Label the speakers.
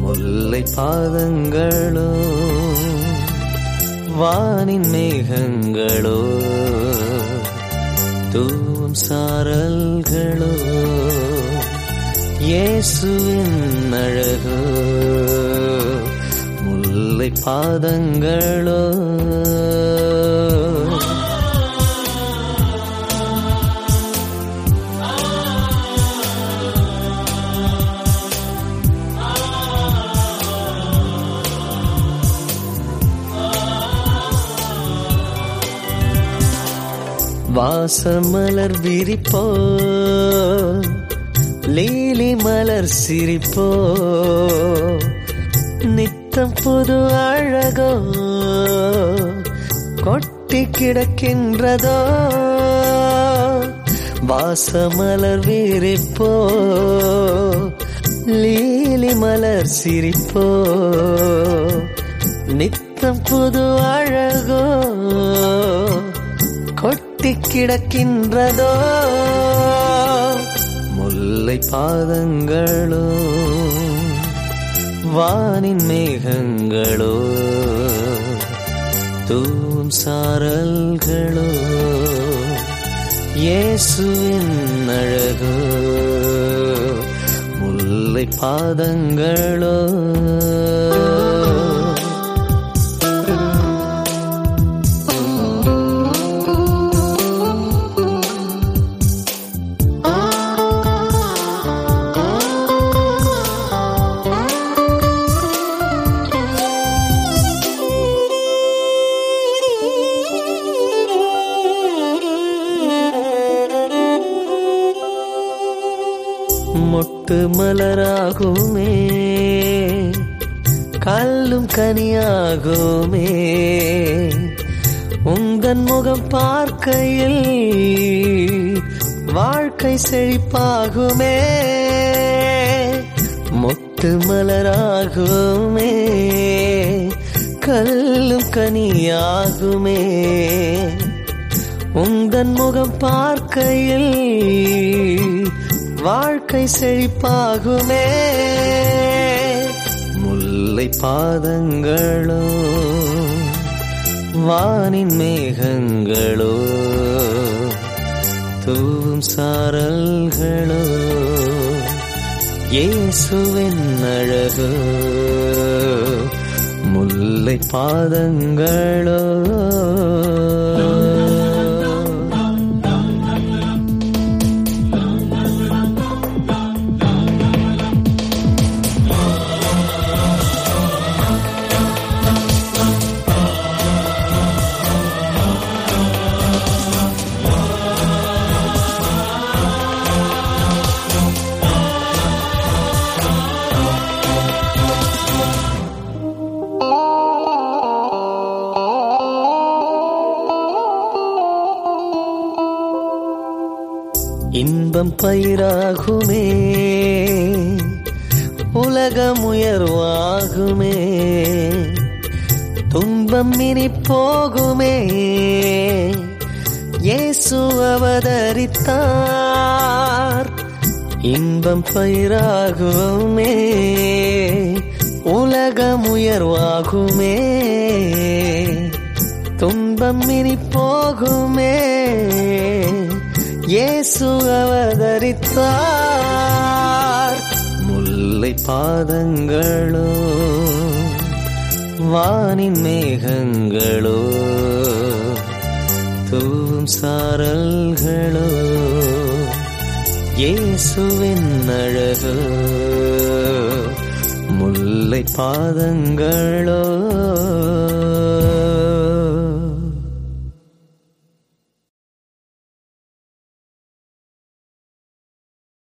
Speaker 1: முல்லை பாதங்களோ வானின் மேகங்களோ தூவும் சாரல்களோ இயேசுவின் அழகோ முல்லை பாதங்களோ வாசமலர் விரிப்போ லீலி மலர் சிரிப்போ நித்தம் புது அழகோ கொட்டி கிடக்கின்றதோ வாசமலர் விரிப்போ லீலி மலர் சிரிப்போ நித்தம் புது அழகோ கொட்டி கிடக்கின்றதோ முல்லை பாதங்களோ வானின் மேகங்களோ தூவும் சாரல்களோ இயேசுவின் அழகோ முல்லை பாதங்களோ மொட்டு மலராகுமே கல்லும் கனியாகுமே உந்தன் முகம் பார்க்கையில் வாழ்க்கை செழிப்பாகுமே மொட்டு மலராகுமே கல்லும் கனியாகுமே உந்தன் முகம் பார்க்கையில் வாழ்க்கை செழிப்பாகுமே முல்லை பாதங்களோ வானின் மேகங்களோ தூவும் சாரல்களோ இயேசுவின் அழகோ முல்லை பாதங்களோ இன்பம் பயிராகுமே உலகம் உயர்வாகுமே துன்பம் இனி போகுமே இயேசு அவதரித்தார் இன்பம் பயிராகுமே உலகம் உயர்வாகுமே துன்பம் இனி போகுமே இயேசு அவதரித்தார் முல்லை பாதங்களோ வானின் மேகங்களோ தூவும் சாரல்களோ இயேசுவின் அழகோ முல்லை பாதங்களோ